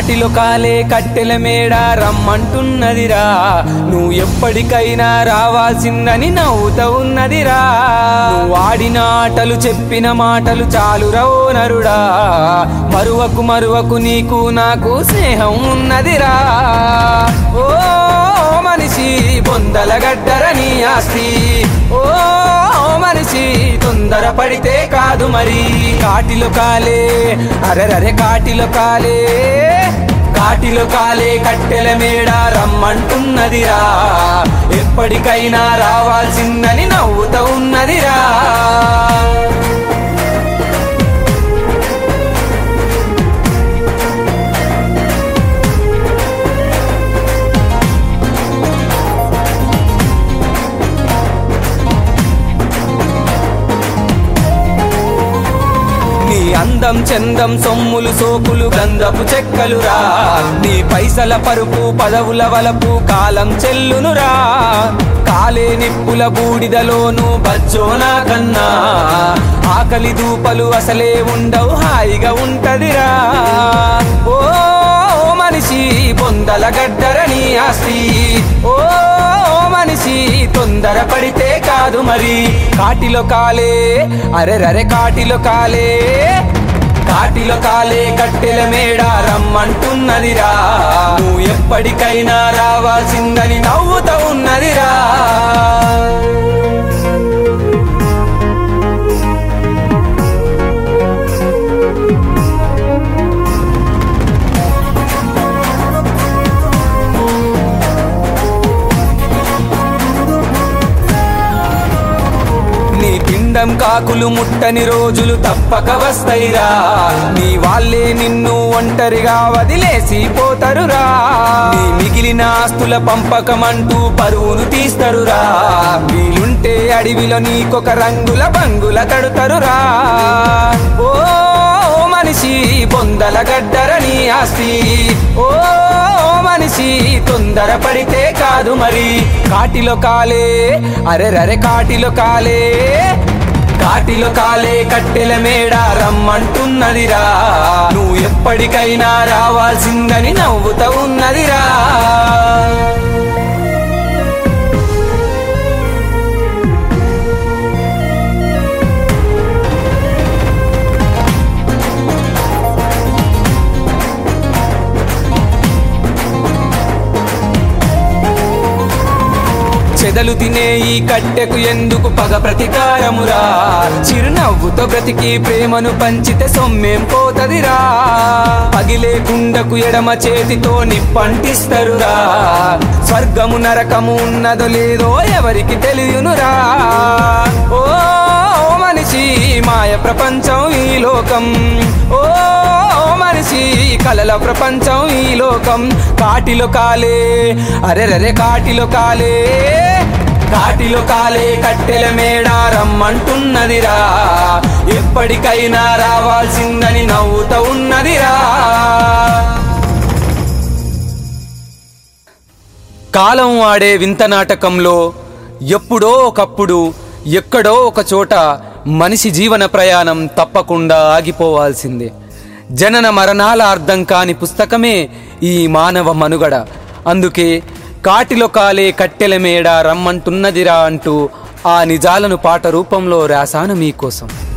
కాటిలో కాలే కట్టెల మేడ రమ్మంటున్నదిరా నువ్వు ఎప్పటికైనా రావాల్సిందని నవ్వుతా ఉన్నదిరా నువ్వు ఆడిన ఆటలు చెప్పిన మాటలు చాలు రవో నరుడా మరువకు మరువకు నీకు నాకు స్నేహం ఉన్నదిరా ఓ మనిషి బొందల గడ్డరని ఆస్తి ఓ మనిషి తొందర పడితే కాదు మరి కాటిలో కాలే అరెరరే కాటిలో కాలే కాటిలో కాలే కట్టెల మేడ రమ్మంటున్నదిరా ఎప్పటికైనా రావాల్సిందని నవ్వుతా ఉన్నదిరా నీ అందం చందం సొమ్ములు సోకులు గంధపు చెక్కలురా నీ పైసల పరుపు పదవుల వలపు కాలం చెల్లునురా కాలే నిప్పుల బూడిదలోను బజ్జోనా కన్నా ఆకలి దూపలు అసలే ఉండవు హాయిగా ఉంటదిరా ఓ మనిషి బొందల గడ్డరని ఆస్తి ఓ మనిషి తొందర పడితే కాదు మరి కాటిలో కాలే అరెరరే కాటిలో కాలే కాటిలో కాలే కట్టెల మేడ రమ్మంటున్నదిరా నువ్వు ఎప్పటికైనా రావాల్సిందని నవ్వుతా ఉన్నదిరా నీ పిండం కాకులు ముట్టని రోజులు తప్పక వస్తాయిరా నీ వాళ్ళే నిన్ను ఒంటరిగా వదిలేసి పోతరురా నీ మిగిలిన ఆస్తుల పంపకమంటూ పరువును తీస్తరురా వీలుంటే అడవిలో నీకొక రంగుల బంగుల కడుతరురా ఓ మనిషి బొందల గడ్డరని ఆస్తి ఓ మనిషి తొందర పడితే కాదు మరి కాటిలో కాలే అరెరరే కాటిలో కాలే కాటిలో కాలే కట్టెల మేడ రమ్మంటున్నదిరా నువ్వు ఎప్పటికైనా రావాల్సిందని నవ్వుతా ఉన్నదిరా చెదలు తినే ఈ కట్టెకు ఎందుకు పగ ప్రతీకారమురా చిరునవ్వుతో బ్రతికి ప్రేమను పంచితే సొమ్మేం పోతదిరా పగిలే కుండకు ఎడమ చేతితో నిప్పంటిస్తరురా స్వర్గము నరకము ఉన్నదో లేదో ఎవరికి తెలియనురా ఓ మనిషి మాయ ప్రపంచం ఈ లోకం ఓ మనిషి కలల ప్రపంచం ఈ లోకం కాటిలో కాలే అరెరరే కాటిలో కాలే కాటిలో కాలే కట్టెల మేడ రమ్మంటున్నదిరా ఎప్పటికైనా రావాల్సిందని నవ్వుతా ఉన్నదిరా కాలం ఆడే వింత నాటకంలో ఎప్పుడో ఒకప్పుడు ఎక్కడో ఒక చోట మనిషి జీవన ప్రయాణం తప్పకుండా ఆగిపోవాల్సిందే జనన మరణాల అర్థం కాని పుస్తకమే ఈ మానవ మనుగడ అందుకే కాటిలో కాలే కట్టెల మేడ రమ్మంటున్నదిరా అంటూ ఆ నిజాలను పాట రూపంలో రాశాను మీకోసం